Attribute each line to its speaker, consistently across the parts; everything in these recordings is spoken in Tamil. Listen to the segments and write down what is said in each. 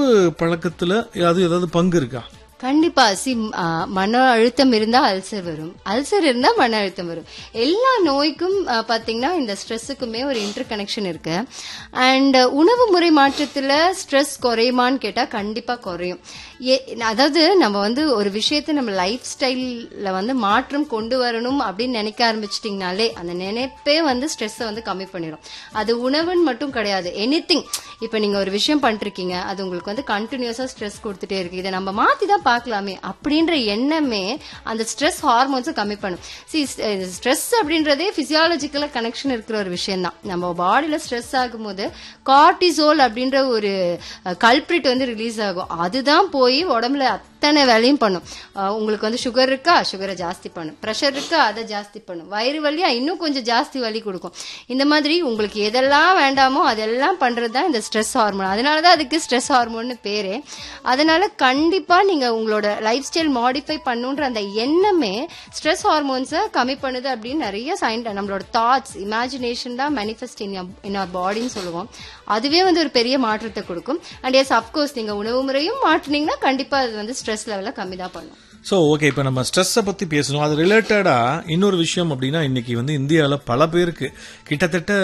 Speaker 1: உணவு பழக்கத்துல அது ஏதாவது பங்கு இருக்கா
Speaker 2: கண்டிப்பா சி ஆ, மன அழுத்தம் இருந்தா அல்சர் வரும் அல்சர் இருந்தா மன அழுத்தம் வரும் எல்லா நோய்க்கும் ஆ, பாத்தீங்கன்னா இந்த ஸ்ட்ரெஸ்ஸுக்குமே ஒரு இன்டர் கனெக்ஷன் இருக்கு அண்ட் உணவு முறை மாற்றத்துல ஸ்ட்ரெஸ் குறையுமான்னு கேட்டா கண்டிப்பா குறையும் ஏ- அதாவது நம்ம வந்து ஒரு விஷயத்தை நம்ம லைஃப் ஸ்டைல்ல வந்து மாற்றம் கொண்டு வரணும் அப்படின்னு நினைக்க ஆரம்பிச்சிட்டிங்கனாலே அந்த நினைப்பே வந்து ஸ்ட்ரெஸ்ஸை வந்து கம்மி பண்ணிடும் அது உணவுன்னு மட்டும் கிடையாது எனிதிங் இப்போ நீங்க ஒரு விஷயம் பண்ணிருக்கீங்க அது உங்களுக்கு வந்து கண்டினியூஸா ஸ்ட்ரெஸ் கொடுத்துட்டே இருக்கு இதை நம்ம மாத்தி தான் பார்க்கலாமே அப்படின்ற எண்ணமே அந்த ஸ்ட்ரெஸ் ஹார்மோன்ஸை கம்மி பண்ணும் சி ஸ்ட்ரெஸ் அப்படின்றதே பிசியாலஜிக்கலா கனெக்ஷன் இருக்கிற ஒரு விஷயம் தான் நம்ம பாடியில ஸ்ட்ரெஸ் ஆகும்போது கார்டிசோல் அப்படின்ற ஒரு கல்பிரிட் வந்து ரிலீஸ் ஆகும் அதுதான் போய் உடம்புல அத்தனை வேலையும் பண்ணும் அஹ் உங்களுக்கு வந்து சுகர் இருக்கா சுகரை ஜாஸ்தி பண்ணும் ப்ரெஷர் இருக்கா அதை ஜாஸ்தி பண்ணும் வயிறு வலியா இன்னும் கொஞ்சம் ஜாஸ்தி வலி கொடுக்கும் இந்த மாதிரி உங்களுக்கு எதெல்லாம் வேண்டாமோ அதெல்லாம் பண்றது தான் இந்த ஸ்ட்ரெஸ் ஹார்மோன் அதனால தான் அதுக்கு ஸ்ட்ரெஸ் ஹார்மோன்னு பேரு அதனால கண்டிப்பா நீங்க உங்களோட லைஃப் ஸ்டைல் மாடிஃபை பண்ணுன்ற அந்த எண்ணமே ஸ்ட்ரெஸ் ஹார்மோன்ஸை கம்மி பண்ணுது அப்படின்னு நிறைய சயின் நம்மளோட தாட்ஸ் இமேஜினேஷன் தான் மேனிஃபெஸ்ட் இன் இன் அவர் பாடின்னு சொல்லுவோம் அதுவே வந்து ஒரு பெரிய மாற்றத்தை கொடுக்கும் அண்ட் எஸ் அப்கோர்ஸ் நீங்க உணவு முறையும் மாற்றினீங்கன்னா கண்டிப்பா அது வந்து ஸ்ட்ரெஸ் லெவலை கம்மி தான் பண்ணும்
Speaker 1: ஸோ ஓகே இப்போ நம்ம ஸ்ட்ரெஸ்ஸை பற்றி பேசணும் அது ரிலேட்டடா இன்னொரு விஷயம் அப்படின்னா இன்னைக்கு வந்து இந்தியாவில் பல பேருக்கு கிட்டத்தட்ட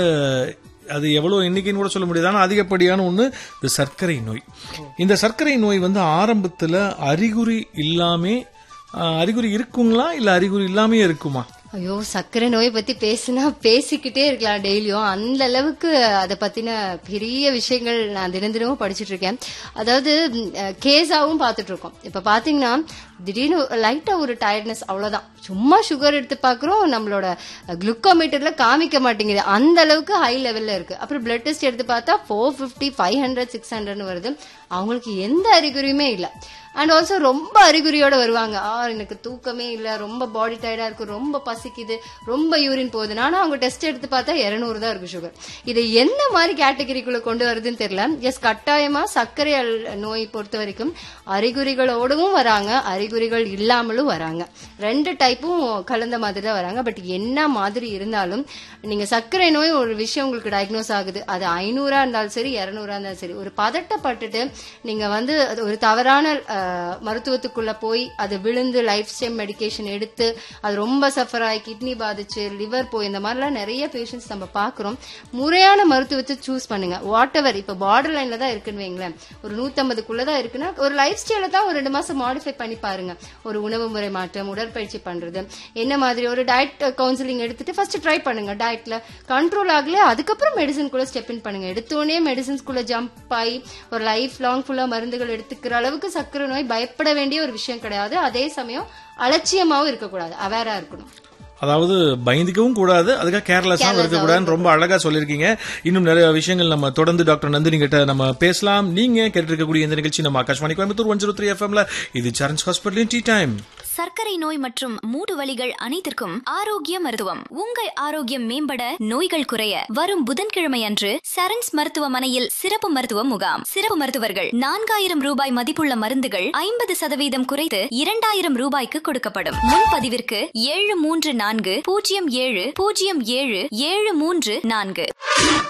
Speaker 1: அது எவ்வளோ எண்ணிக்கைன்னு கூட சொல்ல முடியாது ஆனால் அதிகப்படியான ஒன்று இந்த சர்க்கரை நோய் இந்த சர்க்கரை நோய் வந்து ஆரம்பத்தில் அறிகுறி இல்லாமே ஆஹ், அறிகுறி இருக்குங்களா இல்லை அறிகுறி இல்லாமே இருக்குமா
Speaker 2: ஐயோ சர்க்கரை நோயை பத்தி பேசினா பேசிக்கிட்டே இருக்கலாம் டெய்லியும் அந்த அளவுக்கு அதை பத்தின பெரிய விஷயங்கள் நான் தினம் தினமும் படிச்சுட்டு இருக்கேன் அதாவது கேஸாவும் பார்த்துட்டு இருக்கோம் இப்ப பாத்தீங்கன்னா திடீர்னு லைட்டா ஒரு டயர்ட்னஸ் அவ்வளவுதான் சும்மா சுகர் எடுத்து பாக்குறோம் நம்மளோட குளுக்கோமீட்டர்ல காமிக்க மாட்டேங்குது அந்த அளவுக்கு ஹை லெவல்ல இருக்கு அப்புறம் பிளட் டெஸ்ட் எடுத்து பார்த்தா four fifty five hundred six ஹண்ட்ரட்னு வருது அவங்களுக்கு எந்த அறிகுறியுமே இல்லை அண்ட் ஆல்சோ ரொம்ப அறிகுறியோட வருவாங்க ஆ எனக்கு தூக்கமே இல்ல ரொம்ப பாடி டயர்டா இருக்கு ரொம்ப பசிக்குது ரொம்ப யூரின் போகுது ஆனா அவங்க டெஸ்ட் எடுத்து பார்த்தா 200 தான் இருக்கு சுகர் இதை எந்த மாதிரி கேட்டகரிக்குள்ள கொண்டு வருதுன்னு தெரியல எஸ் கட்டாயமா சர்க்கரை அல்- நோய் பொறுத்த வரைக்கும் அறிகுறிகளோடவும் வராங்க அறிகுறிகள் இல்லாமலும் வராங்க ரெண்டு டைப்பும் கலந்த மாதிரி தான் வராங்க பட் என்ன மாதிரி இருந்தாலும் நீங்க சர்க்கரை நோய் ஒரு விஷயம் உங்களுக்கு டயக்னோஸ் ஆகுது அது ஐநூறா இருந்தாலும் சரி இருநூறா இருந்தாலும் சரி ஒரு பதட்டப்பட்டுட்டு நீங்க வந்து அது ஒரு தவறான அஹ், மருத்துவத்துக்குள்ள போய் அது விழுந்து லைஃப் ஸ்டைல் மெடிகேஷன் எடுத்து அது ரொம்ப சஃபர் ஆகி கிட்னி பாதிச்சு லிவர் போய் இந்த மாதிரிலாம் நிறைய பேஷண்ட்ஸ் நம்ம பாக்குறோம் முறையான மருத்துவத்தை சூஸ் பண்ணுங்க வாட் எவர் இப்ப பார்டர் லைன்ல தான் இருக்குன்னு வைங்களேன் ஒரு நூத்தம்பதுக்குள்ள தான் இருக்குன்னா ஒரு லைஃப் ஸ்டைல தான் ஒரு ரெண்டு மாசம் மாடிஃபை பண்ணி பாருங்க ஒரு உணவு முறை மாற்றம் உடற்பயிற்சி பண்றது என்ன மாதிரி ஒரு டயட் கவுன்சிலிங் எடுத்துட்டு ஃபர்ஸ்ட் ட்ரை பண்ணுங்க டயட்ல கண்ட்ரோல் ஆகல அதுக்கப்புறம் மெடிசன் கூட ஸ்டெப் இன் பண்ணுங்க எடுத்தோடனே மெடிசன்ஸ்குள்ள ஜம்ப் ஆகி ஒரு லைஃப் லாங் ஃபுல்லா மருந்துகள் எடுத்துக்கிற அளவுக்கு சர்க்கரை நோய் பயப்பட வேண்டிய ஒரு விஷயம் கிடையாது அதே சமயம் அலட்சியமாவும் இருக்கக்கூடாது அவேரா இருக்கணும்
Speaker 1: அதாவது பயந்துக்கவும் கூடாது அதுக்காக கேர்லெஸ்ஸாகவும் இருக்கக்கூடாதுன்னு ரொம்ப அழகா சொல்லியிருக்கீங்க இன்னும் நிறைய விஷயங்கள் நம்ம தொடர்ந்து டாக்டர் நந்தினி கிட்ட நம்ம பேசலாம் நீங்க கேட்டிருக்கக்கூடிய இந்த நிகழ்ச்சி நம்ம Akashvani Coimbatore one zero three எஃப்எம்ல இது சரன்ஸ் ஹாஸ்பிட்டலின் டீ டைம்
Speaker 3: சர்க்கரை நோய் மற்றும் மூட்டு வலிகள் அனைத்திற்கும் ஆரோக்கிய மருத்துவம் உங்கள் ஆரோக்கியம் மேம்பட நோய்கள் குறைய வரும் புதன்கிழமை அன்று சரண்ஸ் மருத்துவமனையில் சிறப்பு மருத்துவ முகாம் சிறப்பு மருத்துவர்கள் நான்காயிரம் ரூபாய் மதிப்புள்ள மருந்துகள் ஐம்பது சதவீதம் குறைத்து இரண்டாயிரம் ரூபாய்க்கு கொடுக்கப்படும் முன்பதிவிற்கு ஏழு மூன்று நான்கு பூஜ்ஜியம் ஏழு பூஜ்ஜியம் ஏழு ஏழு மூன்று நான்கு